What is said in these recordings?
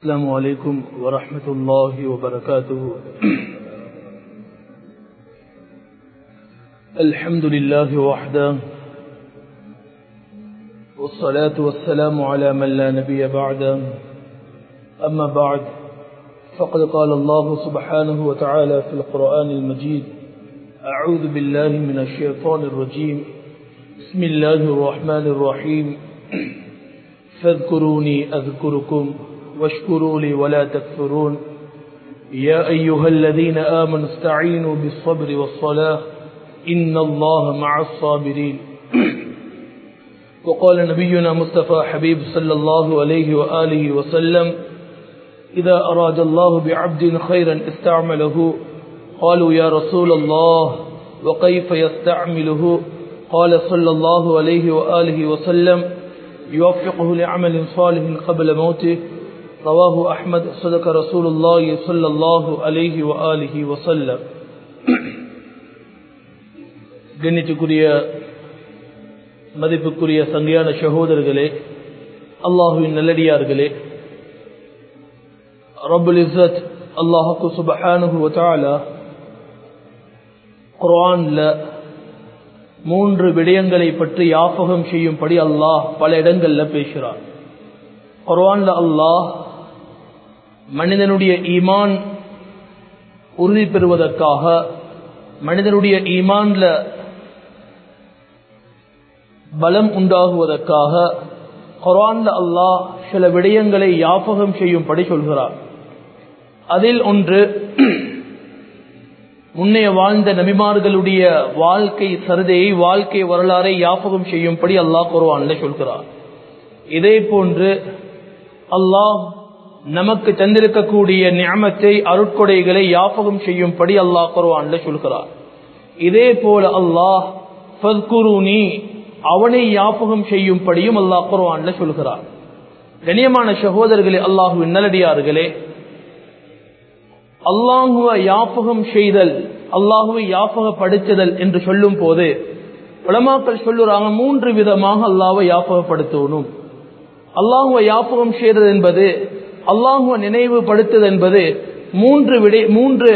السلام عليكم ورحمة الله وبركاته الحمد لله وحده والصلاة والسلام على من لا نبي بعده أما بعد فقد قال الله سبحانه وتعالى في القرآن المجيد أعوذ بالله من الشيطان الرجيم بسم الله الرحمن الرحيم فاذكروني أذكركم واشكروا لي ولا تكفرون يا أيها الذين آمنوا استعينوا بالصبر والصلاة إن الله مع الصابرين وقال نبينا مصطفى حبيب صلى الله عليه وآله وسلم إذا أراد الله بعبد خيرا استعمله قالوا يا رسول الله وكيف يستعمله قال صلى الله عليه وآله وسلم يوفقه لعمل صالح قبل موته رواه أحمد صدق رسول الله صلى الله عليه وآله وسلم கண்ணித்துக்குரிய மதிப்புக்குரிய சங்கையான சகோதரர்களே அல்லாஹுவின் நல்லடியார்களே ரபுல் இசத் அல்லாஹுக்கு சுபஹானுகு வத்தாலா குரான்ல மூன்று விடயங்களை பற்றி யாபகம் செய்யும்படி அல்லாஹ் பல இடங்கள்ல பேசுகிறார் குரான்ல அல்லாஹ் மனிதனுடைய ஈமான் உறுதி பெறுவதற்காக மனிதனுடைய ஈமான்ல பலம் உண்டாகுவதற்காக குரான்ல அல்லாஹ் சில விடயங்களை யாபகம் செய்யும்படி சொல்கிறார் அதில் ஒன்று முன்னைய வாழ்ந்த நபிமார்களுடைய வாழ்க்கை சருதையை வாழ்க்கை வரலாறை யாபகம் செய்யும்படி அல்லாஹ் குர்வான்ல சொல்கிறார் இதே போன்று அல்லாஹ் நமக்கு தந்திருக்கக்கூடிய ஞாமத்தை அருட்கொடைகளை யாபகம் செய்யும்படி அல்லாஹ் குர்வான்ல சொல்கிறார் இதே போல அல்லாஹ் ஃபத்குருனி அவனை யாபகம் செய்யும்படியும் அல்லாஹ் குர்வான்ல சொல்கிறார் கண்ணியமான சகோதரர்களே அல்லாஹுவின் நல்லடியார்களே அல்லாஹுவ யாபகம் செய்தல் அல்லாஹுவை யாபகப்படுத்துதல் என்று சொல்லும் போது உலமாக்கள் சொல்லுறாங்க மூன்று விதமாக அல்லாஹை யாபகப்படுத்தணும் அல்லாஹுவ யாபகம் செய்தது என்பது அல்லாஹுவ நினைவுபடுத்துதல் என்பது மூன்று விடை மூன்று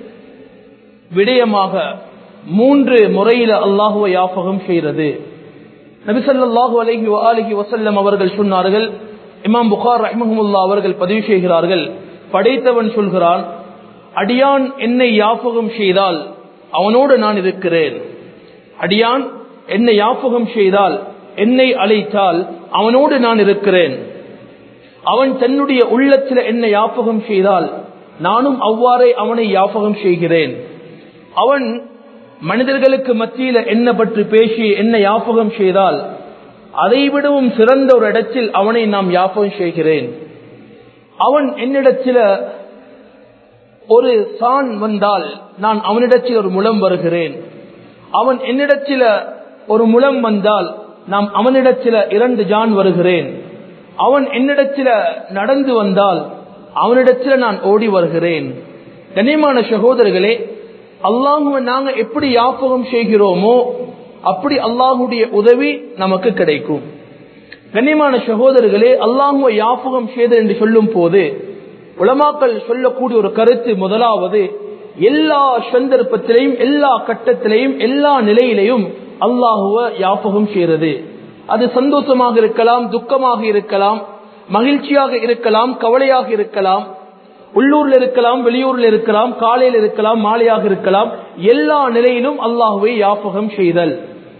விடயமாக மூன்று முறையில அல்லாஹுவ யாபகம் செய்கிறது நபிசல்லாஹு அலஹி அலஹி வசல்லம் அவர்கள் சொன்னார்கள் இமாம் புகார் ரஹ்மஹமுல்லா அவர்கள் பதிவு செய்கிறார்கள் படைத்தவன் சொல்கிறான் அடியான் என்னை யாபகம் செய்தால் அவனோடு நான் இருக்கிறேன் அடியான் என்னை யாபகம் செய்தால் என்னை அழைத்தால் அவனோடு நான் இருக்கிறேன் அவன் தன்னுடைய உள்ளத்தில் என்னை யாபகம் செய்தால் நானும் அவ்வாறே அவனை யாபகம் செய்கிறேன் அவன் மனிதர்களுக்கு மத்தியில என்ன பற்றி பேசி என்ன யாபகம் செய்தால் அதை விடவும் சிறந்த ஒரு இடத்தில் அவனை நாம் யாபகம் செய்கிறேன் அவன் என்னிடத்தில ஒரு சான் வந்தால் நான் அவனிடத்தில் ஒரு முலம் வருகிறேன் அவன் என்னிடத்தில ஒரு முலம் வந்தால் நாம் அவனிடத்தில இரண்டு ஜான் வருகிறேன் அவன் என்னிடத்தில நடந்து வந்தால் அவனிடத்தில நான் ஓடி வருகிறேன் கண்ணியமான சகோதரர்களே அல்லாஹுவ நாங்க எப்படி யாபகம் செய்கிறோமோ அப்படி அல்லாஹுடைய உதவி நமக்கு கிடைக்கும் கண்ணியமான சகோதரர்களே அல்லாஹுவ யாபகம் செய்தல் என்று சொல்லும் போது உலமாக்கள் சொல்லக்கூடிய ஒரு கருத்து முதலாவது எல்லா சந்தர்ப்பத்திலையும் எல்லா கட்டத்திலையும் எல்லா நிலையிலையும் அல்லாஹுவ யாபகம் செய்கிறது அது சந்தோஷமாக இருக்கலாம் துக்கமாக இருக்கலாம் மகிழ்ச்சியாக இருக்கலாம் கவலையாக இருக்கலாம் உள்ளூர்ல இருக்கலாம் வெளியூர்ல இருக்கலாம் காலையில் இருக்கலாம் மாலையாக இருக்கலாம் எல்லா நிலையிலும் அல்லாஹுவை யாபகம் செய்தல்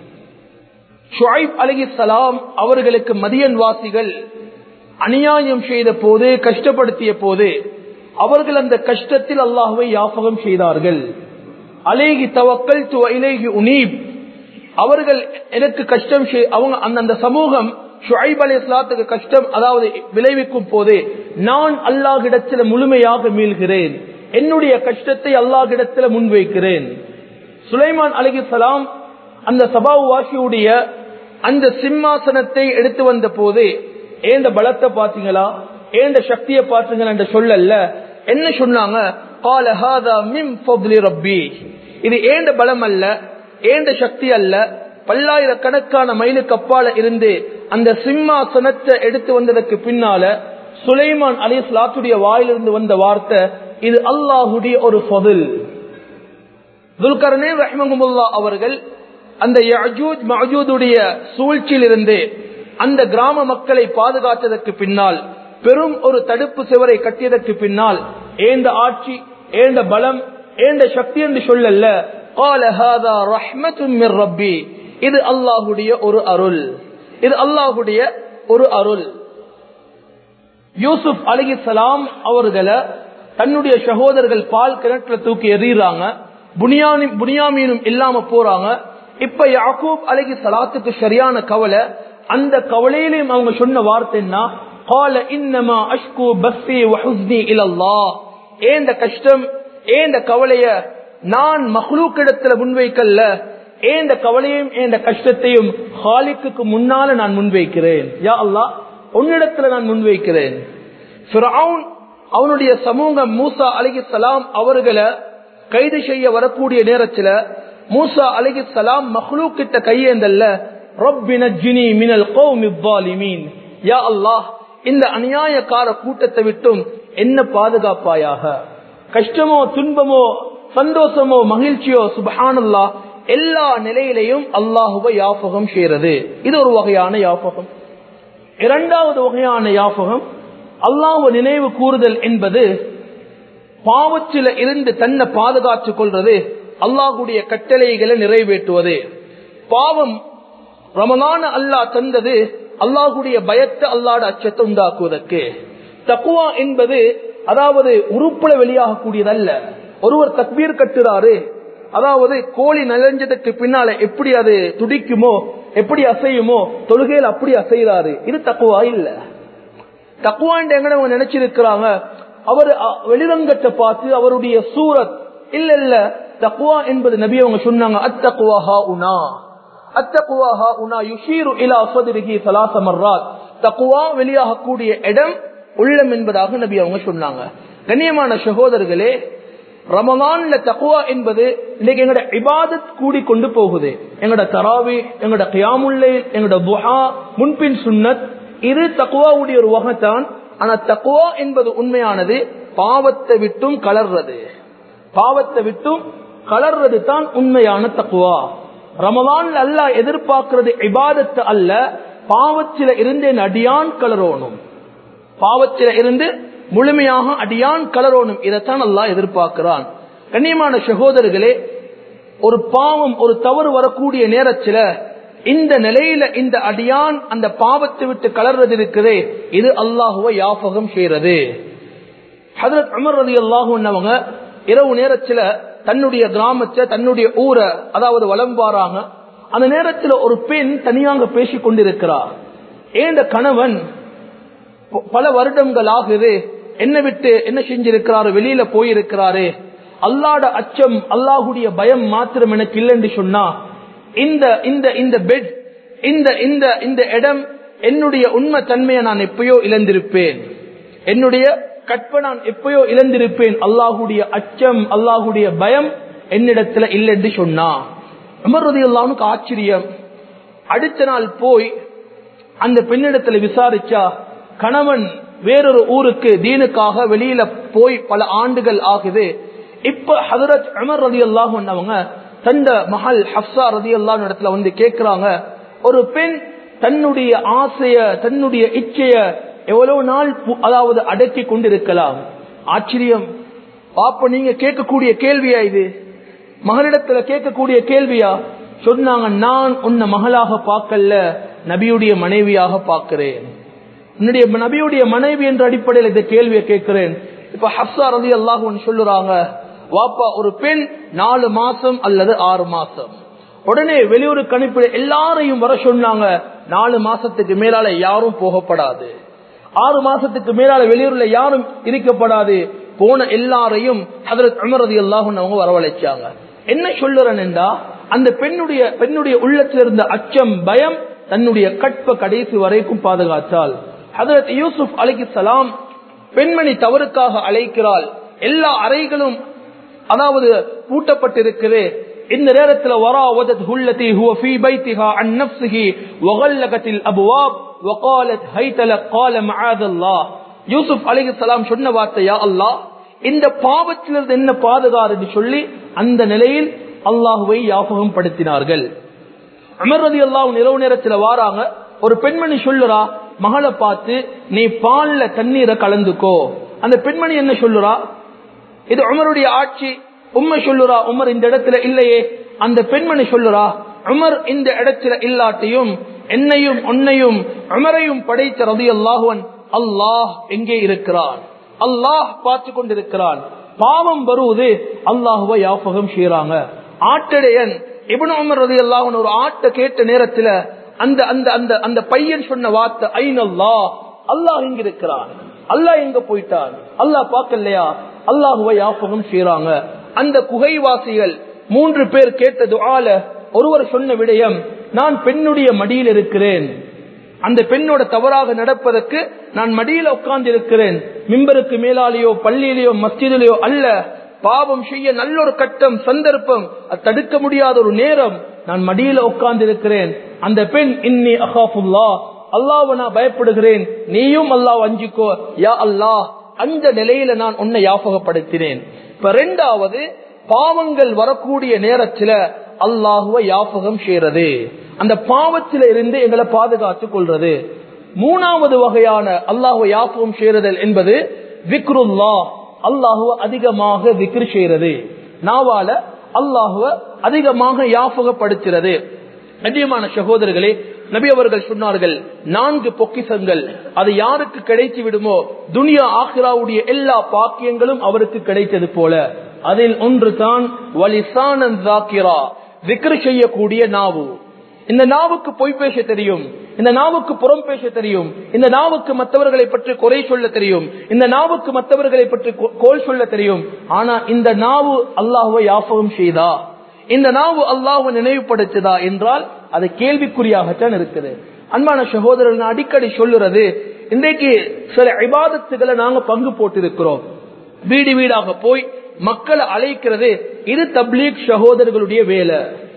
ஷுஐப் அலகி சலாம் அவர்களுக்கு மதியன் வாசிகள் அநியாயம் செய்த போது கஷ்டப்படுத்திய போது அவர்கள் அந்த கஷ்டத்தில் அல்லாஹுவை யாபகம் செய்தார்கள் அலேகி தவக்கல் இலேகி உனீப் அவர்கள் எனக்கு கஷ்டம் அவங்க அந்த சமூகம் ஷுஐப் அலி இஸ்லாத்துக்கு கஷ்டம் அதாவது விளைவிக்கும் போது நான் அல்லாஹிடத்தில் முழுமையாக மீள்கிறேன் என்னுடைய கஷ்டத்தை அல்லாஹிடத்தில் முன்வைக்கிறேன் சுலைமான் அலகி சலாம் அந்த சபாவாசியுடைய அந்த சிம்மாசனத்தை எடுத்து வந்த போது ஏந்த பலத்தை பாத்தீங்களா ஏந்த சக்தியை பாத்தீங்களா என்ற சொல்லல்ல என்ன சொன்னாங்க இது ஏந்த பலம் அல்ல ஏந்த சக்தி அல்ல பல்லாயிரக்கணக்கான மைலுக்கு அப்பால இருந்து அந்த சிம்மாசனத்தை எடுத்து வந்ததற்கு பின்னால சுலைமான் அலி இஸ்லாத்துடைய வாயிலிருந்து வந்த வார்த்தை இது அல்லாஹுடைய ஒரு பொதில் துல்கர்னே ரஹ்மகுமுல்லா அவர்கள் அந்த யஜூஜ் மஜூதுடைய சூழ்ச்சியிலிருந்து அந்த கிராம மக்களை பாதுகாத்ததற்கு பின்னால் பெரும் ஒரு தடுப்பு சுவரை கட்டியதற்கு பின்னால் ஏந்த ஆட்சி ஏந்த பலம் ஏந்த சக்தி என்று சொல்லல்ல قال هذا رحمة من ربي இது அல்லாஹுடைய ஒரு அருள் இது அல்லாஹுடைய ஒரு அருள் யூசுப் அலிசலாம் அவர்களை தன்னுடைய சகோதரர்கள் பால் கிணற்றுல தூக்கி எறிகிறாங்க புனியாமீனும் இல்லாம போறாங்க இப்ப யாக்கூப் அலகி சலாத்துக்கு சரியான கவலை அந்த கவலையிலையும் அவங்க சொன்ன வார்த்தைன்னா قال انما اشكو بثي وحزني الى الله ஏந்த கஷ்டம் ஏந்த கவலைய நான் மஹ்லூக்கிடத்துல முன்வைக்கல்ல ஏந்த கவலையும் ஏந்த கஷ்டத்தையும் ஹாலிக்கு முன்னால நான் முன்வைக்கிறேன் யா அல்லா உன்னிடத்துல நான் முன்வைக்கிறேன் அவனுடைய சமூகம் மூசா அலிகி சலாம் அவர்களை கைது செய்ய வரக்கூடிய நேரத்துல மூசா அலிகி சலாம் மஹ்லூ கிட்ட கையேந்தல்ல ரப்பினி மினல் கௌமின் யா அல்லாஹ் இந்த அநியாயக்கார கூட்டத்தை விட்டும் என்ன பாதுகாப்பாயாக கஷ்டமோ துன்பமோ சந்தோஷமோ மகிழ்ச்சியோ சுபஹானல்லா எல்லா நிலையிலையும் அல்லாஹுவை யாபகம் செய்யறது இது ஒரு வகையான யாபகம் இரண்டாவது வகையான யாபகம் அல்லாஹ் நினைவு கூறுதல் என்பது பாவத்தில இருந்து தன்னை பாதுகாத்துக் கொள்றது அல்லாஹுடைய கட்டளைகளை நிறைவேற்றுவது பாவம் ரமலான அல்லாஹ் தந்தது அல்லாஹுடைய பயத்தை அல்லாட அச்சத்தை உண்டாக்குவதற்கு தக்குவா என்பது அதாவது உறுப்புல வெளியாகக்கூடியதல்ல ஒருவர் தக்பீர் கட்டுறாரு அதாவது கோழி நலஞ்சதுக்கு பின்னால எப்படி அது துடிக்குமோ எப்படி அசையுமோ தொழுகையில் அப்படி அசைகிறாரு இது தக்குவா இல்ல தக்குவான் எங்கட அவங்க நினைச்சிருக்கிறாங்க அவர் வெளிரங்கத்தை பார்த்து அவருடைய சூரத் இல்ல இல்ல தக்குவா என்பது நபி அவங்க சொன்னாங்க அத்தக்குவாஹா உனா அத்தக்குவாஹா உனா யுஷீரு இலா சதுரிகி சலாச மர்ராத் தக்குவா வெளியாகக்கூடிய இடம் உள்ளம் என்பதாக நபி அவங்க சொன்னாங்க கண்ணியமான சகோதரர்களே ரமலான்ல தக்குவா என்பது இன்னைக்கு எங்கட இபாதத் கூடி கொண்டு போகுது எங்கட தராவி எங்கட கியாமுல்லை எங்கட புஹா முன்பின் சுன்னத் இது தக்குவாவுடைய ஒரு வகைத்தான் ஆனா தக்குவா என்பது உண்மையானது பாவத்தை விட்டும் கலர்றது பாவத்தை விட்டும் கலர்றது தான் உண்மையான தக்குவா ரமலான்ல அல்ல எதிர்பார்க்கிறது இபாதத்து அல்ல பாவத்தில இருந்து என் அடியான் கலரோனும் பாவத்தில இருந்து முழுமையாக அடியான் கலரோனும் இதைத்தான் அல்லா எதிர்பார்க்கிறான் கண்ணியமான சகோதரர்களே ஒரு பாவம் ஒரு தவறு வரக்கூடிய நேரத்தில் இந்த நிலையில இந்த அடியான் அந்த பாவத்தை விட்டு கலர்றது இருக்குதே இது அல்லாஹுவை யாபகம் செய்யறது ஹதரத் அமர் ரதி அல்லாஹுன்னவங்க இரவு நேரத்துல தன்னுடைய கிராமத்தை தன்னுடைய ஊரை அதாவது வலம் வாராங்க அந்த நேரத்தில் ஒரு பெண் தனியாக பேசிக் கொண்டிருக்கிறார் ஏந்த கணவன் பல வருடங்கள் ஆகுது என்ன விட்டு என்ன செஞ்சிருக்கிறாரு வெளியில போயிருக்கிறாரு அல்லாட அச்சம் அல்லாஹுடைய பயம் மாத்திரம் எனக்கு இல்லைன்னு சொன்னா இந்த இந்த இந்த பெட் இந்த இந்த இந்த இடம் என்னுடைய உண்மை தன்மையை நான் எப்பயோ இழந்திருப்பேன் என்னுடைய கற்ப நான் எப்பயோ இழந்திருப்பேன் அல்லாஹுடைய அச்சம் அல்லாஹுடைய பயம் என்னிடத்துல இல்லைன்னு சொன்னா அமர்றது எல்லாமுக்கு ஆச்சரியம் அடுத்த நாள் போய் அந்த பெண்ணிடத்துல விசாரிச்சா கணவன் வேறொரு ஊருக்கு தீனுக்காக வெளியில போய் பல ஆண்டுகள் ஆகுது இப்ப ஹதரத் அமர் ரதி அல்லாஹ் தந்த மகள் ஹப்சா ரதி அல்லாஹ் இடத்துல வந்து கேட்கிறாங்க ஒரு பெண் தன்னுடைய ஆசைய தன்னுடைய இச்சைய எவ்வளவு நாள் அதாவது அடக்கி கொண்டிருக்கலாம் ஆச்சரியம் பாப்ப நீங்க கேட்கக்கூடிய கேள்வியா இது மகளிடத்துல கேட்கக்கூடிய கேள்வியா சொன்னாங்க நான் உன்னை மகளாக பார்க்கல நபியுடைய மனைவியாக பார்க்கிறேன் உன்னுடைய நபியுடைய மனைவி என்ற அடிப்படையில் இந்த கேள்வியை கேட்கிறேன் இப்ப ஹப்சா ரதி அல்லாஹ் சொல்லுறாங்க வாப்பா ஒரு பெண் நாலு மாசம் அல்லது ஆறு மாசம் உடனே வெளியூருக்கு அனுப்பி எல்லாரையும் வர சொன்னாங்க நாலு மாசத்துக்கு மேலால யாரும் போகப்படாது ஆறு மாசத்துக்கு மேலால வெளியூர்ல யாரும் இருக்கப்படாது போன எல்லாரையும் ஹதரத் அமரதி அல்லாஹும் அவங்க வரவழைச்சாங்க என்ன சொல்லுறேன் என்றா அந்த பெண்ணுடைய பெண்ணுடைய உள்ளத்தில் இருந்த அச்சம் பயம் தன்னுடைய கற்ப கடைசி வரைக்கும் பாதுகாத்தால் ஹதரத் யூசுப் அலிக்கு சலாம் பெண்மணி தவறுக்காக அழைக்கிறாள் எல்லா அறைகளும் அதாவது பூட்டப்பட்டிருக்குது இந்த நேரத்தில் வராவதத் ஹுல்லதி ஹுவ ஃபீ பைத்திஹா அன் நஃப்ஸிஹி வகல்லகத்தில் அபுவாப் وقالت هيت لك قال معاذ الله யூசுப் அலிகலாம் சொன்ன வார்த்தையா அல்லாஹ் இந்த பாவத்திலிருந்து என்ன பாதுகார் என்று சொல்லி அந்த நிலையில் அல்லாஹுவை யாபகம் படுத்தினார்கள் அமர்ரதி அல்லாஹ் இரவு நேரத்தில் வாராங்க ஒரு பெண்மணி சொல்லுறா மகளை பார்த்து நீ பால்ல தண்ணீரை கலந்துக்கோ அந்த பெண்மணி என்ன சொல்லுறா இது உமருடைய ஆட்சி உண்மை சொல்லுறா உமர் இந்த இடத்துல இல்லையே அந்த பெண்மணி சொல்லுறா உமர் இந்த இடத்துல இல்லாட்டியும் என்னையும் உன்னையும் உமரையும் படைத்த ரதி அல்லாஹுவன் அல்லாஹ் எங்கே இருக்கிறான் அல்லாஹ் பார்த்து கொண்டிருக்கிறான் பாவம் வருவது அல்லாஹுவை யாபகம் செய்யறாங்க ஆட்டடையன் இபுன் உமர் ரதி அல்லாஹன் ஒரு ஆட்டை கேட்ட நேரத்துல அந்த அந்த அந்த அந்த பையன் சொன்ன வார்த்தை ஐன் அல்லாஹ் அல்லாஹ் எங்க இருக்கிறான் அல்லாஹ் எங்க போயிட்டான் அல்லாஹ் பார்க்கலையா அல்லாஹுவை யாபகம் செய்யறாங்க அந்த குகைவாசிகள் மூன்று பேர் கேட்டது ஆல ஒருவர் சொன்ன விடயம் நான் பெண்ணுடைய மடியில் இருக்கிறேன் அந்த பெண்ணோட தவறாக நடப்பதற்கு நான் மடியில உட்கார்ந்து இருக்கிறேன் மிம்பருக்கு மேலாலேயோ பள்ளியிலேயோ மஸ்ஜிதிலேயோ அல்ல பாவம் செய்ய நல்ல ஒரு கட்டம் சந்தர்ப்பம் அது தடுக்க முடியாத ஒரு நேரம் நான் மடியில உட்கார்ந்து இருக்கிறேன் அந்த பெண் இன்னி அஹாஃபுல்லா அல்லாஹ் நான் பயப்படுகிறேன் நீயும் அல்லாஹ் அஞ்சிக்கோ யா அல்லாஹ் அந்த நிலையில நான் உன்னை யாபகப்படுத்தினேன் இப்ப ரெண்டாவது பாவங்கள் வரக்கூடிய நேரத்துல அல்லாஹுவ யாபகம் செய்யறது அந்த பாவத்தில இருந்து எங்களை பாதுகாத்துக் கொள்றது மூணாவது வகையான அல்லாஹுவ யாபகம் செய்யறதல் என்பது விக்ருல்லா அல்லாஹுவ அதிகமாக விக்ரு செய்யறது நாவால அல்லாஹுவ அதிகமாக யாபகப்படுத்துறது கண்ணியமான சகோதரர்களே நபி அவர்கள் சொன்னார்கள் நான்கு பொக்கிசங்கள் அது யாருக்கு கிடைத்து விடுமோ துனியா ஆஹிராவுடைய எல்லா பாக்கியங்களும் அவருக்கு கிடைத்தது போல அதில் ஒன்று தான் வலிசானன் ஜாக்கிரா விக்ரு செய்யக்கூடிய நாவு இந்த நாவுக்கு பொய் பேச தெரியும் இந்த நாவுக்கு புறம் பேச தெரியும் இந்த நாவுக்கு மற்றவர்களை பற்றி குறை சொல்ல தெரியும் இந்த நாவுக்கு மற்றவர்களை பற்றி கோல் சொல்ல தெரியும் ஆனா இந்த நாவு அல்லாஹுவை யாபகம் செய்தா இந்த நாவு அல்லாஹுவை நினைவுபடுத்துதா என்றால் அது கேள்விக்குறியாகத்தான் இருக்குது அன்பான சகோதரர் நான் அடிக்கடி சொல்லுறது இன்றைக்கு சில இபாதத்துகளை நாங்க பங்கு போட்டிருக்கிறோம் வீடு வீடாக போய் மக்களை அழைக்கிறது இது தப்லீக் சகோதரர்களுடைய வேலை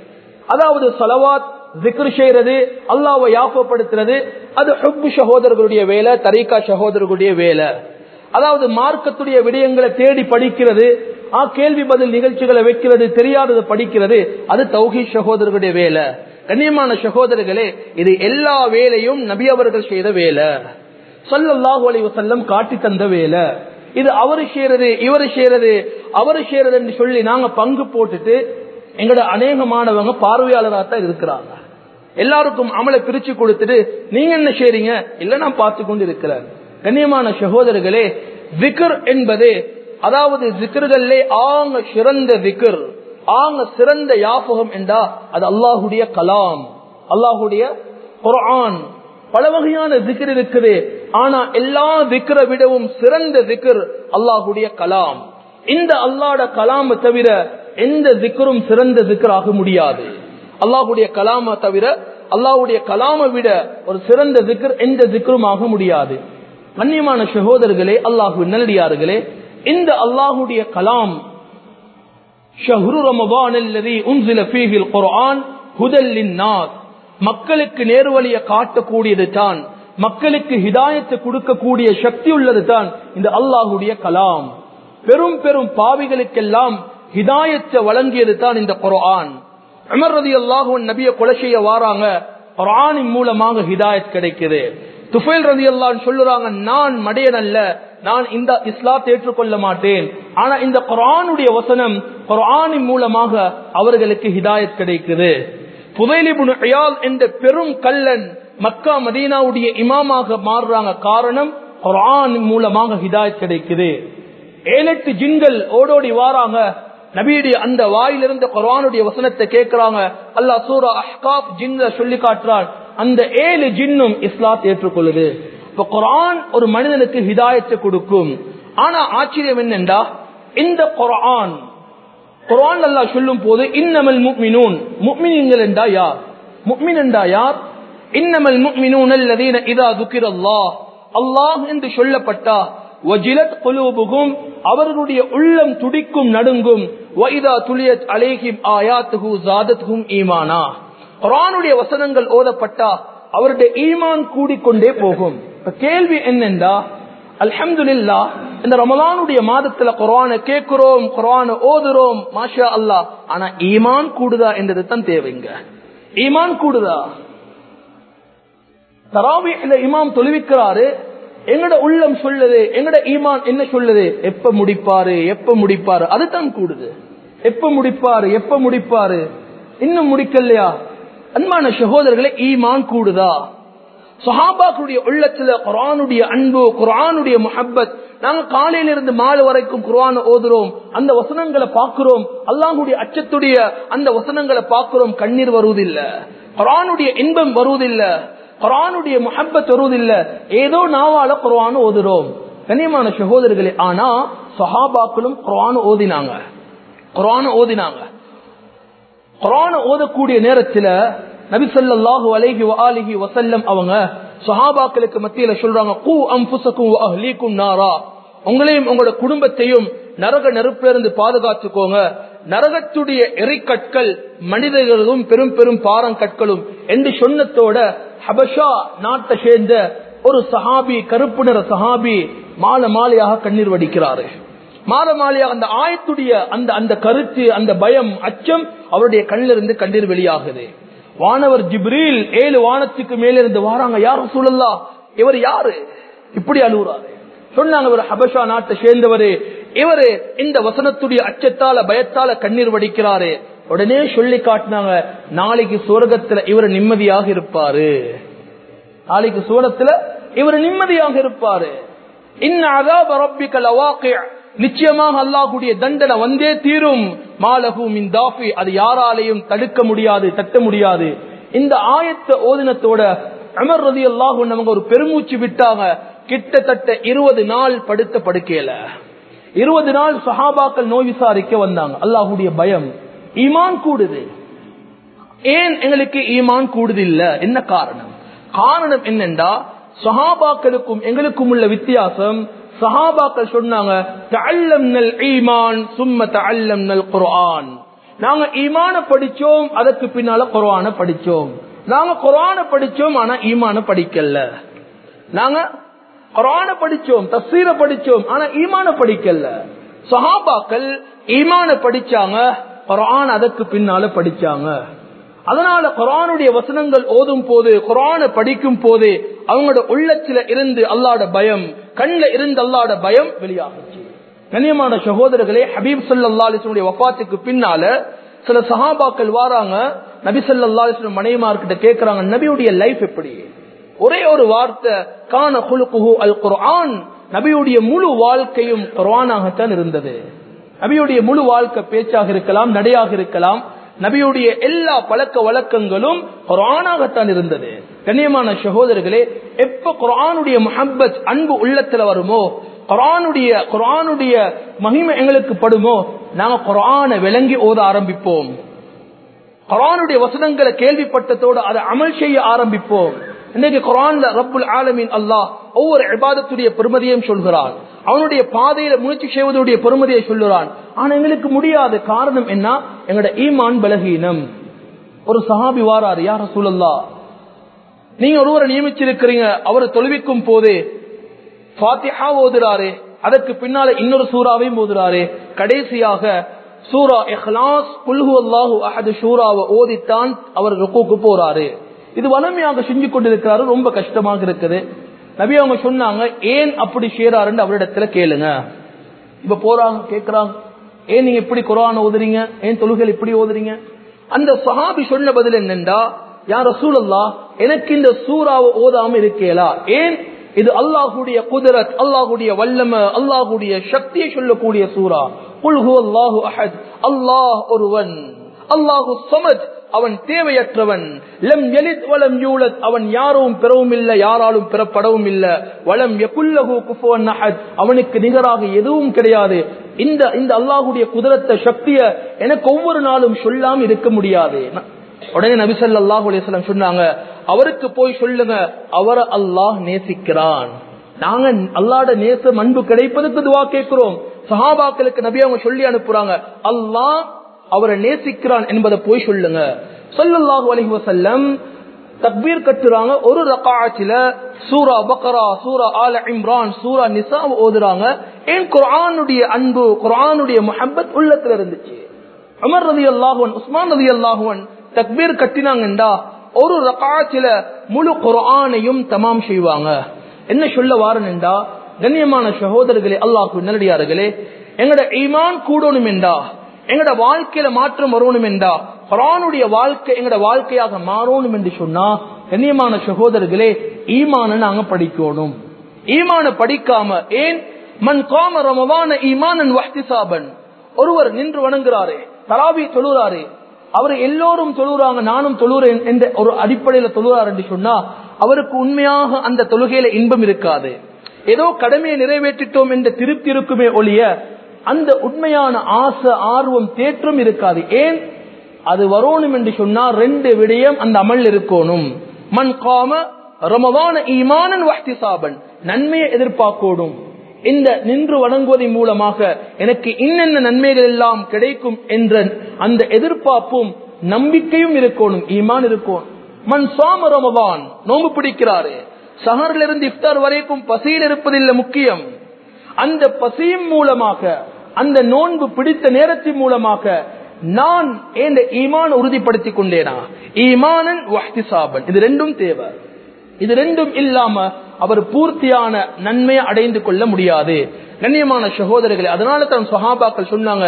அதாவது சலவாத் திக்ரு செய்யறது அல்லாவை யாப்பப்படுத்துறது அது ஹுப்பு சகோதரர்களுடைய வேலை தரீகா சகோதரர்களுடைய வேலை அதாவது மார்க்கத்துடைய விடயங்களை தேடி படிக்கிறது ஆ கேள்வி பதில் நிகழ்ச்சிகளை வைக்கிறது தெரியாதது படிக்கிறது அது தௌஹி சகோதரர்களுடைய வேலை கண்ணியமான சகோதரர்களே இது எல்லா வேலையும் நபி அவர்கள் செய்த வேலை சொல்லல்லாஹு அலைஹி வஸல்லம் காட்டி தந்த வேலை இது அவரு செய்யறது இவரு செய்யறது அவரு செய்யறது என்று சொல்லி நாங்க பங்கு போட்டுட்டு எங்களோட அநேகமானவங்க பார்வையாளராக தான் இருக்கிறாங்க எல்லாருக்கும் அமலை பிரிச்சு கொடுத்துட்டு நீங்க என்ன செய்றீங்க இல்ல நான் பார்த்து கொண்டு இருக்கிறேன் கண்ணியமான சகோதரர்களே விக்கர் என்பது அதாவது விக்கர்களே ஆங்க சிறந்த விக்கர் ஆங்க சிறந்த யாபகம் என்றா அது அல்லாஹுடைய கலாம் அல்லாஹுடைய குரான் பல வகையான திக்கர் இருக்குது ஆனா எல்லா திக்கரை விடவும் சிறந்த திக்கர் அல்லாஹுடைய கலாம் இந்த அல்லாட கலாம தவிர எந்த திக்கரும் சிறந்த திக்கராக முடியாது அல்லாஹுடைய கலாம தவிர அல்லாஹுடைய கலாம விட ஒரு சிறந்த திக்கர் எந்த திக்கரும் ஆக முடியாது கண்ணியமான சகோதரர்களே அல்லாஹு நல்லடியார்களே இந்த அல்லாஹுடைய கலாம் ஷஹ்ரு ரமபான் அல்லதி உன்சில ஃபீஹில் குர்ஆன் ஹுதல் லின்னாஸ் மக்களுக்கு நேர்வழியை காட்டக்கூடியது தான் மக்களுக்கு ஹிதாயத்தை கொடுக்கக்கூடிய சக்தி உள்ளது தான் இந்த அல்லாஹுடைய கலாம் பெரும் பெரும் பாவிகளுக்கெல்லாம் ஹிதாயத்தை வழங்கியது தான் இந்த குர்ஆன் அமர் ரதி அல்லாஹுவன் நபிய கொலை செய்ய வாராங்க குர்ஆனின் மூலமாக ஹிதாயத் கிடைக்குது துஃபைல் ரதி அல்லான்னு சொல்லுறாங்க நான் மடையன் அல்ல நான் இந்த இஸ்லாத்தை ஏற்றுக்கொள்ள மாட்டேன் ஆனா இந்த குரானுடைய வசனம் குரானின் மூலமாக அவர்களுக்கு ஹிதாயத் கிடைக்குது புதைலிபுன் அயால் என்ற பெரும் கல்லன் மக்கா மதீனாவுடைய இமாமாக மாறுறாங்க காரணம் குரான் மூலமாக ஹிதாயத் கிடைக்குது ஏழெட்டு ஜின்கள் ஓடோடி வாராங்க நபியுடைய அந்த வாயிலிருந்த குரானுடைய வசனத்தை கேட்கிறாங்க அல்லா சூரா அஹ்காப் ஜின்ன சொல்லி காட்டுறான் அந்த ஏழு ஜின்னும் இஸ்லாத் ஏற்றுக்கொள்ளுது இப்ப குரான் ஒரு மனிதனுக்கு ஹிதாயத்தை கொடுக்கும் ஆனா ஆச்சரியம் என்னண்டா இந்த குரான் குரான் அல்லா சொல்லும் போது இன்னமல் முக்மினூன் முக்மினீங்கள் என்றா யார் முக்மின் என்றா யார் இன்னமல் முக்மினூன் அல்லதீன இதா துக்கிர் அல்லாஹ் அல்லாஹ் என்று சொல்லப்பட்டா வஜிலத் குலூபுகும் அவர்களுடைய உள்ளம் துடிக்கும் நடுங்கும் வைதா துலியத் அலேஹிம் ஆயாத்துஹு ஜாதத்ஹும் ஈமானா குரானுடைய வசனங்கள் ஓதப்பட்டா அவருடைய ஈமான் கூடிக்கொண்டே போகும் கேள்வி என்னென்றா அல்ஹம்துலில்லா இந்த ரமலானுடைய மாதத்துல குர்ஆனை கேட்கிறோம் குர்ஆனை ஓதுறோம் மாஷா அல்லாஹ் ஆனா ஈமான் கூடுதா என்றது தான் தேவைங்க ஈமான் கூடுதா தராவியில இமாம் தொழுவிக்கிறாரு எங்கட உள்ளம் சொல்லுது எங்கட ஈமான் என்ன சொல்லுது எப்ப முடிப்பாரு எப்ப முடிப்பாரு அதுதான் கூடுது எப்ப முடிப்பாரு எப்ப முடிப்பாரு இன்னும் முடிக்கலையா அன்பான சகோதரர்களே ஈமான் கூடுதா சஹாபாக்களுடைய உள்ளத்துல குரானுடைய அன்பு குரானுடைய முஹப்பத் நாங்க காலையில இருந்து மாலை வரைக்கும் குரான் ஓதுறோம் அந்த வசனங்களை பார்க்கிறோம் அல்லாஹுடைய அச்சத்துடைய அந்த வசனங்களை பார்க்கிறோம் கண்ணீர் வருவதில்ல குரானுடைய இன்பம் வருவதில்லை குரானுடைய முஹப்பத் வருவதில்ல ஏதோ நாவால குரான் ஓதுறோம் கண்ணியமான சகோதரர்களே ஆனா சஹாபாக்களும் குரான் ஓதினாங்க குரான் ஓதினாங்க குரான் ஓதக்கூடிய நேரத்துல நபிசல்லாஹு அலைஹி அலிஹி வசல்லம் அவங்க சஹாபாக்களுக்கு மத்தியில சொல்றாங்க கூ அம்புசக்கும் அஹ்லீக்கும் நாரா உங்களையும் உங்களோட குடும்பத்தையும் நரக நெருப்பிலிருந்து பாதுகாத்துக்கோங்க நரகத்துடைய எரிக்கற்கள் மனிதர்களும் பெரும் பெரும் பாறங்கற்களும் என்று சொன்னத்தோட ஹபஷா நாட்டை சேர்ந்த ஒரு சஹாபி கருப்பு நிற சஹாபி மாலை மாலையாக கண்ணீர் வடிக்கிறாரு மாலை மாலையாக அந்த ஆயத்துடைய அந்த அந்த கருத்து அந்த பயம் அச்சம் அவருடைய கண்ணிலிருந்து கண்ணீர் வெளியாகுது வானவர் ஜிப்ரீல் ஏழு வானத்துக்கு மேலிருந்து வாராங்க யாரும் சூழல்லா இவர் யாரு இப்படி அழுகுறாரு சொன்னாங்க இவர் ஹபஷா நாட்டை சேர்ந்தவரு இவரு இந்த வசனத்துடைய அச்சத்தால பயத்தால கண்ணீர் வடிக்கிறாரு உடனே சொல்லி காட்டினாங்க நாளைக்கு சுவர்க்கத்துல இவர் நிம்மதியாக இருப்பாரு நாளைக்கு சூரத்துல இவர் நிம்மதியாக இருப்பாரு நிச்சயமாக அல்லாஹுடைய தண்டனை வந்தே தீரும் மாலகும் இந்தாஃபி அது யாராலையும் தடுக்க முடியாது தட்ட முடியாது இந்த ஆயத்த ஓதினத்தோட அமர் ரதி அல்லாஹு நமக்கு ஒரு பெருமூச்சு விட்டாங்க கிட்டத்தட்ட இருபது நாள் படுத்த படுக்கையில இருபது நாள் சஹாபாக்கள் நோய் விசாரிக்க வந்தாங்க அல்லாஹுடைய பயம் ஈமான் கூடுது ஏன் எங்களுக்கு ஈமான் கூடுது இல்ல என்ன காரணம் காரணம் என்னண்டா சஹாபாக்களுக்கும் எங்களுக்கும் உள்ள வித்தியாசம் சஹாபாக்கள் சொன்னாங்க தஅல்லம்னல் ஈமான் சும்ம தஅல்லம்னல் குர்ஆன் நாங்க ஈமான படிச்சோம் அதற்கு பின்னால குர்ஆன படிச்சோம் நாங்க குர்ஆன படிச்சோம் ஆனா ஈமான படிக்கல நாங்க குர்ஆன படிச்சோம் தஃசீர படிச்சோம் ஆனா ஈமான படிக்கல சஹாபாக்கள் ஈமான படிச்சாங்க குர்ஆன் அதற்கு பின்னால படிச்சாங்க அதனால குரானுடைய வசனங்கள் ஓதும் போது குரான படிக்கும் போது அவங்களோட உள்ளத்துல இருந்து அல்லாட பயம் கண்ல இருந்து அல்லாட பயம் வெளியாகுச்சு கண்ணியமான சகோதரர்களே ஹபீப் சல்லா அலிஸ்வனுடைய வப்பாத்துக்கு பின்னால சில சஹாபாக்கள் வாராங்க நபி சல்லா அலிஸ்வன் மனைவிமார்கிட்ட கேட்கிறாங்க நபியுடைய லைஃப் எப்படி ஒரே ஒரு வார்த்தை கான குலுகுஹு அல் குர்ஆன் நபியுடைய முழு வாழ்க்கையும் குர்ஆனாகத்தான் இருந்தது நபியுடைய முழு வாழ்க்கை பேச்சாக இருக்கலாம் நடையாக இருக்கலாம் நபியுடைய எல்லா பழக்க வழக்கங்களும் குரானாகத்தான் இருந்தது கண்ணியமான சகோதரர்களே எப்ப குரானுடைய முஹப்பத் அன்பு உள்ளத்துல வருமோ குரானுடைய குரானுடைய மகிமை எங்களுக்கு படுமோ நாங்க குரானை விளங்கி ஓத ஆரம்பிப்போம் குரானுடைய வசனங்களை கேள்விப்பட்டதோடு அதை அமல் செய்ய ஆரம்பிப்போம் இன்னைக்கு குரான்ல ரப்புல் ஆலமின் அல்லாஹ் ஒவ்வொரு இபாதத்துடைய பெருமதியையும் சொல்கிறான் அவனுடைய பாதையில முயற்சி செய்வதுடைய பெருமதியை சொல்லுறான் ஆனா எங்களுக்கு முடியாது காரணம் என்ன எங்களோட ஈமான் பலகீனம் ஒரு சஹாபி வாராரு யார சூழல்லா நீங்க ஒருவரை நியமிச்சிருக்கிறீங்க அவர் தொழுவிக்கும் போது ஃபாத்திஹா ஓதுறாரு அதற்கு பின்னால இன்னொரு சூறாவையும் ஓதுறாரு கடைசியாக சூரா இஹ்லாஸ் குல்ஹு அல்லாஹு அஹது சூறாவை ஓதித்தான் அவர் ருக்குக்கு போறாரு இது வளமையாக செஞ்சு கொண்டிருக்கிறாரு ரொம்ப கஷ்டமாக இருக்குது நபி அவங்க சொன்னாங்க ஏன் அப்படி செய்யறாருன்னு அவரிடத்துல கேளுங்க இப்ப போறாங்க கேக்குறாங்க ஏன் நீங்க இப்படி குரான் ஓதுறீங்க ஏன் தொழுகள் இப்படி ஓதுறீங்க அந்த சஹாபி சொன்ன பதில் என்னண்டா யார் ரசூலல்லா எனக்கு இந்த சூறாவை ஓதாம இருக்கேலா ஏன் இது அல்லாஹுடைய குதிரத் அல்லாஹுடைய வல்லம அல்லாஹுடைய சக்தியை சொல்லக்கூடிய சூறா குல்ஹு அல்லாஹு அஹத் அல்லாஹ் ஒருவன் அல்லாஹு சமத் அவன் தேவையற்றவன் லம் எலித் வலம் யூலத் அவன் யாரும் பெறவும் இல்லை யாராலும் பெறப்படவும் இல்லை வலம் எகுல்லகு குஃபுவன் அஹத் அவனுக்கு நிகராக எதுவும் கிடையாது இந்த இந்த அல்லாஹுடைய குதிரத்த சக்திய எனக்கு ஒவ்வொரு நாளும் சொல்லாம இருக்க முடியாது உடனே நபிசல்லாஹு அலிஸ்லாம் சொன்னாங்க அவருக்கு போய் சொல்லுங்க அவரை அல்லாஹ் நேசிக்கிறான் நாங்க அல்லாட நேச அன்பு கிடைப்பதற்கு துவா கேட்கிறோம் சஹாபாக்களுக்கு நபி அவங்க சொல்லி அனுப்புறாங்க அல்லாஹ் அவரை நேசிக்கிறான் என்பதை போய் சொல்லுங்க சொல்லல்லாஹு அலஹி வசல்லம் தக்பீர் கட்டுறாங்க ஒரு ரகாச்சில சூரா பக்கரா சூரா ஆல இம்ரான் சூரா நிசா ஓதுறாங்க ஏன் குர்ஆனுடைய அன்பு குர்ஆனுடைய முஹப்பத் உள்ளத்துல இருந்துச்சு உமர் ரதி அல்லாஹுவன் உஸ்மான் ரதி அல்லாஹுவன் தக்பீர் கட்டினாங்கண்டா ஒரு ரகாச்சில முழு குர்ஆனையும் தமாம் செய்வாங்க என்ன சொல்ல வாரனண்டா கண்ணியமான சகோதரர்களே அல்லாஹு நல்லடியார்களே எங்கட ஈமான் கூடணும் என்றா எங்கட வாழ்க்கையில மாற்றம் வரணும் என்றா குரானுடைய வாழ்க்கை எங்கட வாழ்க்கையாக மாறணும் என்று சொன்னா கண்ணியமான சகோதரர்களே ஈமான நாங்க படிக்கணும் ஈமான படிக்காம ஏன் மண் காம ரமவான ஈமானன் வஹ்திசாபன் ஒருவர் நின்று வணங்குறாரு தராவி தொழுறாரு அவர் எல்லோரும் தொழுறாங்க நானும் தொழுறேன் என்ற ஒரு அடிப்படையில தொழுறாரு என்று சொன்னா அவருக்கு உண்மையாக அந்த தொழுகையில இன்பம் இருக்காது ஏதோ கடமையை நிறைவேற்றிட்டோம் என்ற திருப்தி இருக்குமே ஒழிய அந்த உண்மையான ஆசை ஆர்வம் தேற்றம் இருக்காது ஏன் அது வரணும் என்று சொன்னா ரெண்டு விடயம் அந்த அமல் இருக்கணும் மண் காம ரமவான ஈமானன் வஹ்திசாபன் நன்மையை எதிர்பார்க்கணும் இந்த நின்று வணங்குவதன் மூலமாக எனக்கு இன்னென்ன நன்மைகள் எல்லாம் கிடைக்கும் என்ற அந்த எதிர்பார்ப்பும் நம்பிக்கையும் இருக்கணும் ஈமான் இருக்கணும் மண் சாம ரமவான் நோம்பு பிடிக்கிறாரு சஹர்ல இருந்து இஃப்தார் வரைக்கும் பசியில் இருப்பதில்லை முக்கியம் அந்த பசியின் மூலமாக அந்த நோன்பு பிடித்த நேரத்தின் மூலமாக நான் என் ஈமான் உறுதிப்படுத்திக் கொண்டேனா ஈமானன் வஹ்திசாபன் இது ரெண்டும் தேவை இது ரெண்டும் இல்லாம அவர் பூர்த்தியான நன்மையை அடைந்து கொள்ள முடியாது கண்ணியமான சகோதரர்களே அதனால தான் சஹாபாக்கள் சொன்னாங்க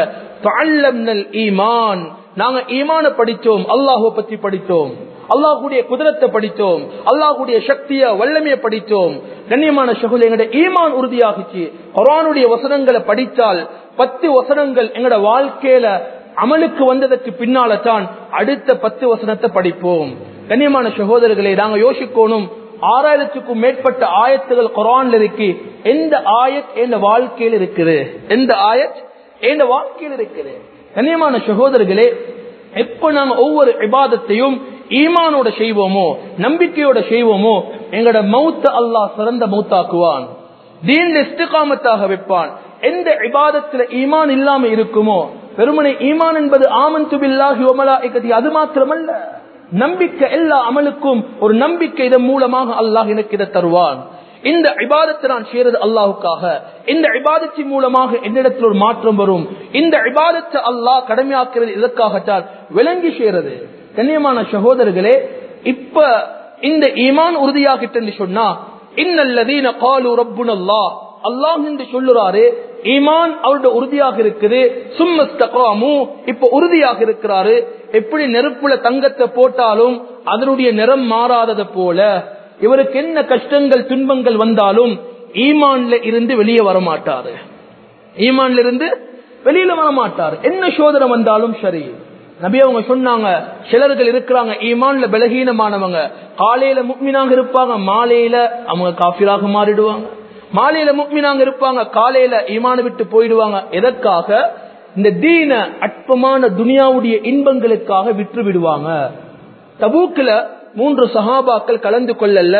ஈமான் நாங்க ஈமான படித்தோம் அல்லாஹுவை பத்தி படித்தோம் அல்லாஹுடைய குதிரத்தை படித்தோம் அல்லாஹுடைய சக்திய வல்லமையை படித்தோம் கண்ணியமான சகோதரி எங்கட ஈமான் உறுதியாகிச்சு குரானுடைய வசனங்களை படித்தால் பத்து வசனங்கள் எங்கட வாழ்க்கையில அமலுக்கு வந்ததற்கு பின்னால தான் அடுத்த பத்து வசனத்தை படிப்போம் கண்ணியமான சகோதரர்களை நாங்க யோசிக்கணும் ஆறாயிரத்துக்கும் மேற்பட்ட ஆயத்துகள் குரான்ல இருக்கு எந்த ஆயத் எந்த வாழ்க்கையில் இருக்குது எந்த ஆயத் எந்த வாழ்க்கையில் இருக்குது கண்ணியமான சகோதரர்களே எப்ப நாங்க ஒவ்வொரு இபாதத்தையும் ஈமானோட செய்வோமோ நம்பிக்கையோட செய்வோமோ எங்கட மௌத்த அல்லாஹ் சிறந்த மௌத்தாக்குவான் தீன் இஸ்திகாமத்தாக வைப்பான் எந்த இபாதத்துல ஈமான் இல்லாம இருக்குமோ வெறுமனை ஈமான் என்பது ஆமன் துபில்லாஹி ஒமலா அது மாத்திரமல்ல நம்பிக்கை எல்லா அமலுக்கும் ஒரு நம்பிக்கை இதன் மூலமாக அல்லாஹ் எனக்கு இதை தருவான் இந்த இபாதத்தை நான் செய்யறது அல்லாஹுக்காக இந்த இபாதத்தின் மூலமாக என்னிடத்தில் ஒரு மாற்றம் வரும் இந்த இபாதத்தை அல்லாஹ் கடமையாக்குறது இதற்காகத்தான் விளங்கி செய்யறது கண்ணியமான சகோதரர்களே இப்ப இந்த ஈமான் உறுதியாகிட்டு சொன்னா இன்னல்லதீன காலு ரப்புன் அல்லாஹ் அல்லாஹ் என்று சொல்லுறாரு ஈமான் அவருடைய உறுதியாக இருக்குது சும்மஸ்தகாமு இப்ப உறுதியாக இருக்கிறாரு எப்படி நெருப்புல தங்கத்தை போட்டாலும் அதனுடைய நிறம் மாறாதது போல இவருக்கு என்ன கஷ்டங்கள் துன்பங்கள் வந்தாலும் ஈமான்ல இருந்து வெளியே வரமாட்டாரு ஈமான்ல இருந்து வெளியில வரமாட்டாரு என்ன சோதனை வந்தாலும் சரி நபி அவங்க சொன்னாங்க சிலர்கள் இருக்கிறாங்க ஈமான்ல பலகீனமானவங்க காலையில முக்மினாக இருப்பாங்க மாலையில அவங்க காஃபிராக மாறிடுவாங்க மாலையில முக்மினாங்க இருப்பாங்க காலையில ஈமான விட்டு போயிடுவாங்க எதற்காக இந்த தீன அற்பமான துனியாவுடைய இன்பங்களுக்காக விற்று விடுவாங்க தபூக்குல மூன்று சஹாபாக்கள் கலந்து கொள்ளல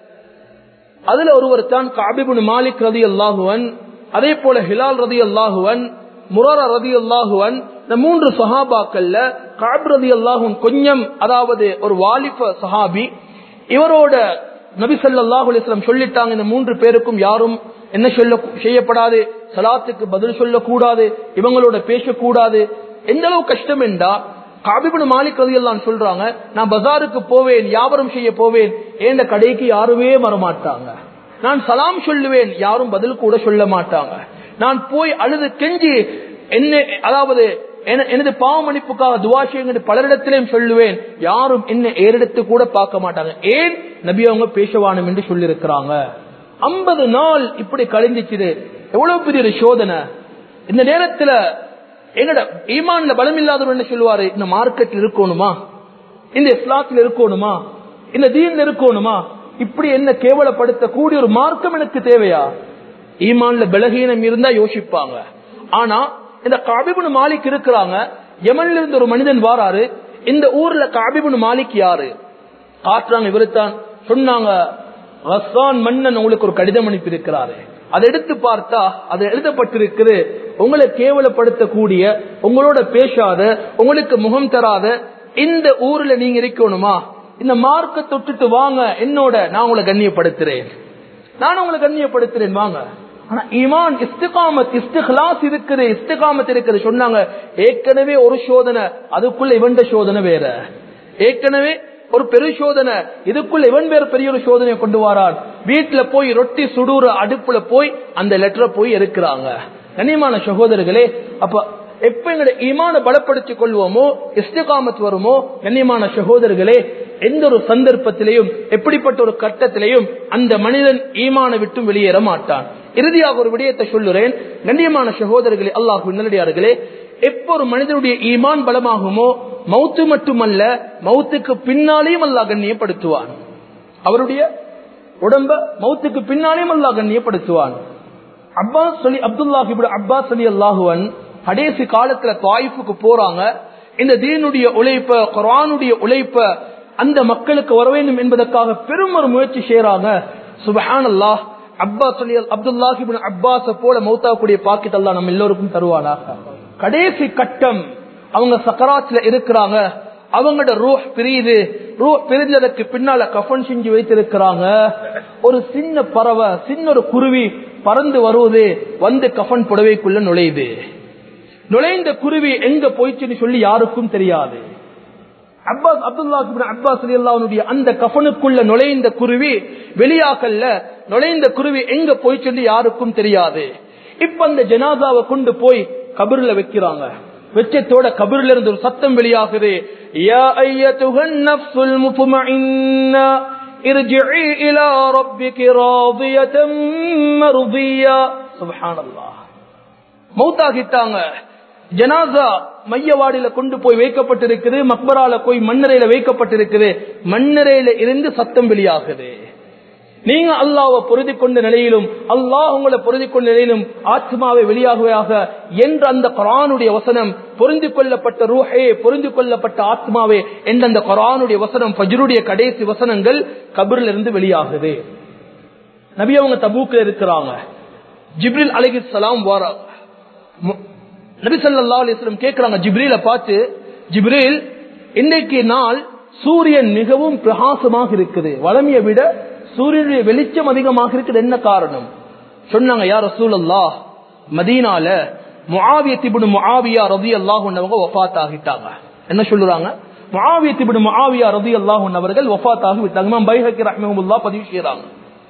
அதுல ஒருவர் தான் காபிபுன் மாலிக் ரதி அல்லாஹுவன் அதே போல ஹிலால் ரதி அல்லாஹுவன் முரர ரதி அல்லாஹுவன் இந்த மூன்று சஹாபாக்கள்ல காப் ரதி அல்லாஹுவன் கொஞ்சம் அதாவது ஒரு வாலிப சஹாபி இவரோட நபி சல்லாஹூ அலிஸ்லாம் சொல்லிட்டாங்க இந்த மூன்று பேருக்கும் யாரும் என்ன சொல்ல செய்யப்படாது சலாத்துக்கு பதில் சொல்லக்கூடாது இவங்களோட பேசக்கூடாது எந்த அளவு கஷ்டம் என்றா காபிபுன் மாலிக் ரதி எல்லாம் சொல்றாங்க நான் பஜாருக்கு போவேன் வியாபாரம் செய்ய போவேன் ஏந்த கடைக்கு யாருமே வரமாட்டாங்க நான் சலாம் சொல்லுவேன் யாரும் பதில் கூட சொல்ல மாட்டாங்க நான் போய் அழுது கெஞ்சி என்ன அதாவது எனது பாவ மன்னிப்புக்காக துவா செய்யுங்க பலரிடத்திலையும் சொல்லுவேன் யாரும் என்ன ஏறெடுத்து கூட பார்க்க மாட்டாங்க ஏன் நபி அவங்க பேசவானும் என்று சொல்லியிருக்கிறாங்க ஐம்பது நாள் இப்படி கழிஞ்சிச்சுது எவ்வளவு பெரிய ஒரு சோதனை இந்த நேரத்துல எங்கட ஈமான்ல பலம் இல்லாதவர் என்ன சொல்லுவாரு இந்த மார்க்கெட்ல இருக்கணுமா இந்த இஸ்லாத்துல இருக்கணுமா இந்த தீன்ல இருக்கணுமா இப்படி என்ன கேவலப்படுத்த கூடிய ஒரு மார்க்கம் எனக்கு தேவையா ஈமான்ல பலகீனம் இருந்தா யோசிப்பாங்க ஆனா இந்த காபிபுன் மாலிக் இருக்கிறாங்க யமன்ல இருந்து ஒரு மனிதன் வாராரு இந்த ஊர்ல காபிபுன் மாலிக் யாரு காட்டுறாங்க இவருத்தான் சொன்னாங்க ரஸ்தான் மன்னன் உங்களுக்கு ஒரு கடிதம் அனுப்பி இருக்கிறாரு அதை எடுத்து பார்த்தா அது எழுதப்பட்டிருக்குது உங்களை கேவலப்படுத்தக்கூடிய உங்களோட பேசாத உங்களுக்கு முகம் தராத இந்த ஊர்ல நீங்க இருக்கணுமா இந்த மார்க்க தொட்டுட்டு வாங்க என்னோட நான் உங்களை கண்ணியப்படுத்துறேன் நான் உங்களை கண்ணியப்படுத்துறேன் வாங்க ஆனா ஈமான் இஸ்திகாமத் இஸ்திகலாஸ் இருக்குது இஸ்திகாமத் இருக்குது சொன்னாங்க ஏற்கனவே ஒரு சோதனை அதுக்குள்ள இவண்ட சோதனை வேற ஏற்கனவே ஒரு பெரிய சோதனை இதுக்குள்ள இவன் வேற பெரிய ஒரு சோதனையை கொண்டு வரான் வீட்டுல போய் ரொட்டி சுடுற அடுப்புல போய் அந்த லெட்டரை போய் இருக்கிறாங்க கண்ணியமான சகோதரர்களே அப்ப எப்ப எங்களுடைய ஈமான பலப்படுத்திக் கொள்வோமோ இஸ்திகாமத் வருமோ கண்ணியமான சகோதரர்களே எந்த ஒரு சந்தர்ப்பத்திலையும் எப்படிப்பட்ட ஒரு கட்டத்திலையும் அந்த மனிதன் ஈமான விட்டும் வெளியேற மாட்டான் இறுதியாக ஒரு விடயத்தை சொல்லுறேன் கண்ணியமான சகோதரர்களே அல்லாஹு நல்லடியார்களே எப்ப ஒரு மனிதனுடைய ஈமான் பலமாகுமோ மௌத்து மட்டுமல்ல மௌத்துக்கு பின்னாலேயும் அல்லாஹ் கண்ணியப்படுத்துவான் அவருடைய உடம்ப மௌத்துக்கு பின்னாலேயும் அல்லாஹ் கண்ணியப்படுத்துவான் அப்பாஸ் சொல்லி அப்துல்லாஹி அப்பாஸ் அலி அல்லாஹுவன் கடைசி காலத்துல தாயிஃபுக்கு போறாங்க இந்த தீனுடைய உழைப்ப குரானுடைய உழைப்ப அந்த மக்களுக்கு வர வேண்டும் என்பதற்காக பெரும் ஒரு முயற்சி செய்யறாங்க சுபஹான் அல்லாஹ் அப்பாஸ் அலி அப்துல்லாஹி அப்பாஸ போல மௌத்தாக்கூடிய பாக்கித் அல்லா நம்ம எல்லோருக்கும் தருவானாக கடைசி கட்டம் அவங்க சக்கராத்துல இருக்கிறாங்க அவங்களோட ரூஹ் பிரியுது ரூஹ் பிரிஞ்சதுக்கு பின்னால கஃபன் செஞ்சு வைத்திருக்கிறாங்க ஒரு சின்ன பறவை சின்ன ஒரு குருவி பறந்து வருவது வந்து கஃபன் புடவைக்குள்ள நுழையுது நுழைந்த குருவி எங்க போயிடுச்சுன்னு சொல்லி யாருக்கும் தெரியாது அப்பாஸ் அப்துல்லா அப்பாஸ் அல்லாவுடைய அந்த கஃபனுக்குள்ள நுழைந்த குருவி வெளியாக்கல்ல நுழைந்த குருவி எங்க போயிடுச்சுன்னு யாருக்கும் தெரியாது இப்ப அந்த ஜனாதாவை கொண்டு போய் கபர்ல வைக்கிறாங்க வெச்சத்தோட கபர்ல இருந்து ஒரு சத்தம் வெளியாகுது யா ஐயத்துஹன் நஃப்ஸுல் முத்மஇன்னா ارجعي الى ربك راضيه مرضيه سبحان الله மௌத்தாகிட்டாங்க ஜனாசா மையவாடியில கொண்டு போய் வைக்கப்பட்டிருக்குது மக்பரால போய் மண்ணறையில வைக்கப்பட்டிருக்குது மண்ணறையில இருந்து சத்தம் வெளியாகுது நீங்க அல்லாவை பொருதி கொண்ட நிலையிலும் அல்லாஹ் உங்களை பொருதி கொண்ட நிலையிலும் ஆத்மாவை வெளியாகுவையாக என்ற அந்த குரானுடைய வசனம் பொருந்தி கொள்ளப்பட்ட ரூஹே பொருந்தி கொள்ளப்பட்ட ஆத்மாவே என்ற அந்த குரானுடைய வசனம் பஜருடைய கடைசி வசனங்கள் கபிரில் இருந்து வெளியாகுது நபி அவங்க தபூக்கில் இருக்கிறாங்க ஜிப்ரில் அலிகி சலாம் வாராங்க நபி சல்லா அலிஸ்லம் கேட்கிறாங்க ஜிப்ரீல பார்த்து ஜிப்ரீல் இன்றைக்கு நாள் சூரியன் மிகவும் பிரகாசமாக இருக்குது வளமையை விட சூரியனுடைய வெளிச்சம் அதிகமாக இருக்குது என்ன காரணம் சொன்னாங்க யார் ரசூலல்லா மதீனால முஆவியத்திபுடு முஆவியா ரதி அல்லாஹ் உன்னவங்க ஒஃபாத் ஆகிட்டாங்க என்ன சொல்லுறாங்க முஆவியத்திபுடு முஆவியா ரதி அல்லாஹ் உன்னவர்கள் ஒஃபாத் ஆகி விட்டாங்க இமாம் பைஹக்கி ரஹ்மஹுல்லாஹ் பதிவு செய்யறாங்க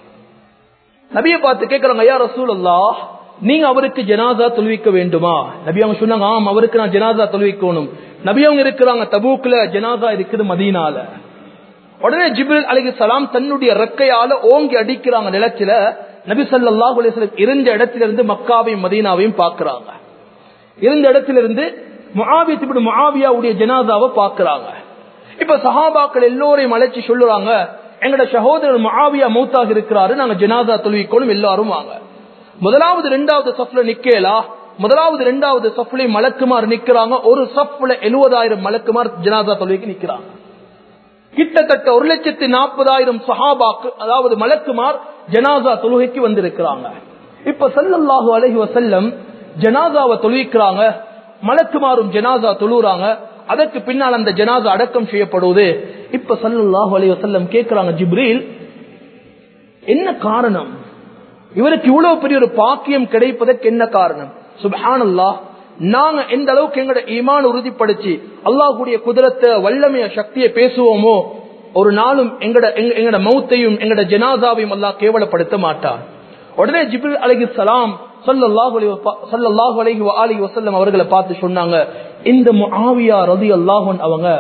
நபியை பார்த்து கேட்கறாங்க யார் ரசூலல்லா நீங்க அவருக்கு ஜனாதா தொழுவிக்க வேண்டுமா நபி அவங்க சொன்னாங்க ஆம் அவருக்கு நான் ஜனாதா தொழுவிக்கணும் நபி அவங்க இருக்கிறாங்க தபூக்குல ஜனாதா இருக்குது மதீனால உடனே ஜிப்ரில் அலிகு சலாம் தன்னுடைய ரெக்கையால ஓங்கி அடிக்கிறாங்க நிலத்தில நபி சல்லாஹ் அலிஸ்லம் இருந்த இடத்திலிருந்து மக்காவையும் மதீனாவையும் பாக்குறாங்க இருந்த இடத்திலிருந்து முஆவியத்திபடி முஆவியாவுடைய ஜனாதாவை பாக்குறாங்க இப்ப சஹாபாக்கள் எல்லோரையும் அழைச்சி சொல்லுறாங்க எங்கட சகோதரர் முஆவியா மௌத்தாக இருக்கிறாரு நாங்க ஜனாதா தொழுவிக்கணும் எல்லாரும் வாங்க முதலாவது ரெண்டாவது சஃப்ல நிக்கலா முதலாவது ரெண்டாவது சஃப்ல மலக்குமார் நிக்கிறாங்க ஒரு சஃப்ல எழுபதாயிரம் மலக்குமார் ஜனாதா தொழுவிக்கு நிக்கிறாங்க கிட்டத்தட்ட ஒரு லட்சத்தி நாற்பதாயிரம் சஹாபாக்கு அதாவது மலக்குமார் ஜனாசா தொழுகைக்கு வந்திருக்கிறாங்க இப்ப சல்லல்லாஹு அலஹி வசல்லம் ஜனாசாவை தொழுவிக்கிறாங்க மலக்குமாரும் ஜனாசா தொழுறாங்க அதற்கு பின்னால் அந்த ஜனாசா அடக்கம் செய்யப்படுவது இப்ப சல்லல்லாஹு அலஹி வசல்லம் கேட்கிறாங்க ஜிப்ரீல் என்ன காரணம் இவருக்கு இவ்வளவு பெரிய ஒரு பாக்கியம் கிடைப்பதற்கு என்ன காரணம் சுபஹானல்லாஹ் நாங்க எந்த அளவுக்கு எங்கட ஈமான் உறுதிப்படுத்தி அல்லாஹுடைய குதிரத்தை வல்லமைய சக்தியை பேசுவோமோ ஒரு நாளும் எங்கட எங்கட மௌத்தையும் எங்கட ஜனாதாவையும் அல்லாஹ் கேவலப்படுத்த மாட்டார் உடனே ஜிபில் அலகி சலாம் சல்லாஹு அலஹி அலி வசல்லம் அவர்களை பார்த்து சொன்னாங்க இந்த ஆவியா ரதி அல்லாஹன் அவங்க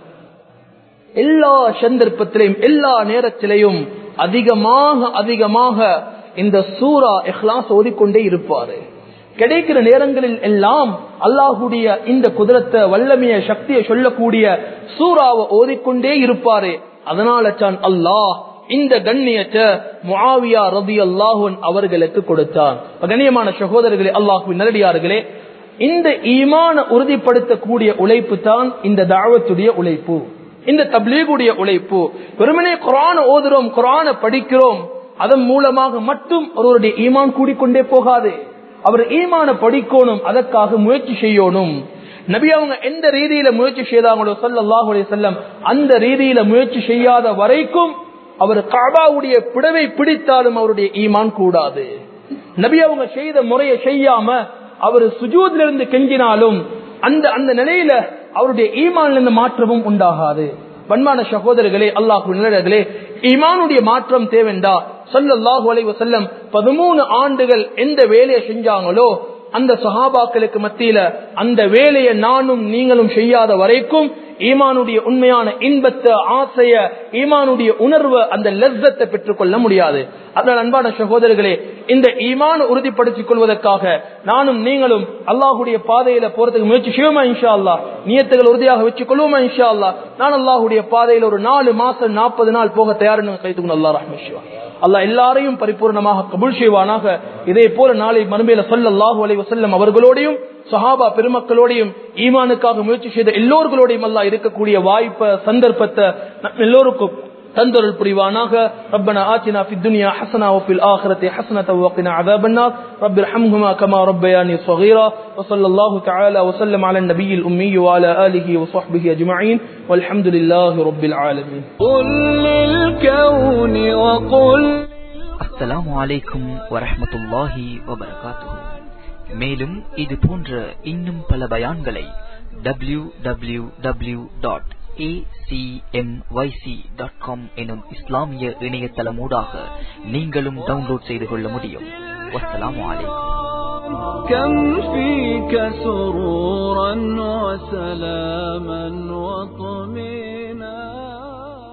எல்லா சந்தர்ப்பத்திலையும் எல்லா நேரத்திலையும் அதிகமாக அதிகமாக இந்த சூரா இஹ்லாஸ் ஓதிக்கொண்டே இருப்பாரு கிடைக்கிற நேரங்களில் எல்லாம் அல்லாஹுடைய இந்த குதிரத்தை வல்லமைய சக்தியை சொல்லக்கூடிய சூறாவை ஓதிக்கொண்டே இருப்பாரு அதனால தான் அல்லாஹ் இந்த கண்ணியத்தை முஆவியா ரதி அல்லாஹுன் அவர்களுக்கு கொடுத்தான் கண்ணியமான சகோதரர்களே அல்லாஹு நல்லடியார்களே இந்த ஈமான உறுதிப்படுத்தக்கூடிய உழைப்பு தான் இந்த தாவத்துடைய உழைப்பு இந்த தப்லீகுடைய உழைப்பு வெறுமனே குரான ஓதுறோம் குரான படிக்கிறோம் அதன் மூலமாக மட்டும் ஒருவருடைய ஈமான் கூடிக்கொண்டே போகாது அவர் ஈமான படிக்கணும் அதற்காக முயற்சி செய்யணும் நபி அவங்க எந்த ரீதியில முயற்சி செய்தாங்களோ ஸல்லல்லாஹு அலைஹி வஸல்லம் அந்த ரீதியில முயற்சி செய்யாத வரைக்கும் அவர் காபாவுடைய பிடவை பிடித்தாலும் அவருடைய ஈமான் கூடாது நபி அவங்க செய்த முறையை செய்யாம அவர் சுஜூத்ல இருந்து கெஞ்சினாலும் அந்த அந்த நிலையில அவருடைய ஈமான்ல இருந்து மாற்றமும் உண்டாகாது பண்பான சகோதரர்களே அல்லாஹு நிலர்களே ஈமானுடைய மாற்றம் தேவைண்டா ஸல்லல்லாஹு அலைஹி வஸல்லம் 13 ஆண்டுகள் எந்த வேலையை செஞ்சாங்களோ அந்த சஹாபாக்களுக்கு மத்தியில அந்த வேலையை நானும் நீங்களும் செய்யாத வரைக்கும் ஈமானுடைய உண்மையான இன்பத்தை ஆசைய ஈமானுடைய உணர்வை அந்த லெஸ்ஸத்தை பெற்றுக்கொள்ள முடியாது அதனால் அன்பான சகோதரர்களே இந்த ஈமான உறுதிப்படுத்திக் கொள்வதற்காக நானும் நீங்களும் அல்லாஹுடைய பாதையில போறதுக்கு முயற்சி செய்வோமா இன்ஷா அல்லா நியத்துகள் உறுதியாக வச்சுக் கொள்வோமா இன்ஷா அல்லா நான் அல்லாஹுடைய பாதையில ஒரு நாலு மாசம் நாற்பது நாள் போக தயார்னு கைத்துக்கணும் அல்லா ரஹ்மேஷ்வா அல்லாஹ் எல்லாரையும் பரிபூர்ணமாக கபுல் செய்வானாக இதே போல நாளை மறுமையில சொல்லல்லாஹு அலைஹி வஸல்லம் அவர்களோடையும் சஹாபா பெருமக்களோடையும் ஈமானுக்காக முயற்சி செய்த எல்லோர்களோடையும் அல்லாஹ் இருக்கக்கூடிய வாய்ப்பை சந்தர்ப்பத்தை நம் எல்லோருக்கும் تندر البريواناك ربنا آتنا في الدنيا حسنة وفي الآخرة حسنة وقنا عذاب النار رب ارحمهما كما ربياني صغيرا وصلى الله تعالى وسلم على النبي الأمي وعلى آله وصحبه أجمعين والحمد لله رب العالمين قل للكون وقل அஸ்ஸலாமு அலைக்கும் வரஹ்மத்துல்லாஹி வபரகாத்துஹு மேலும் இது போன்ற இன்னும் பல பயான்களை W W W dot dot com எனும் இஸ்லாமிய இணையதளமூடாக நீங்களும் டவுன்லோட் செய்து கொள்ள முடியும் வஸ்ஸலாமு அலைக்கும் كم فيك سرورا وسلاما وطمئنا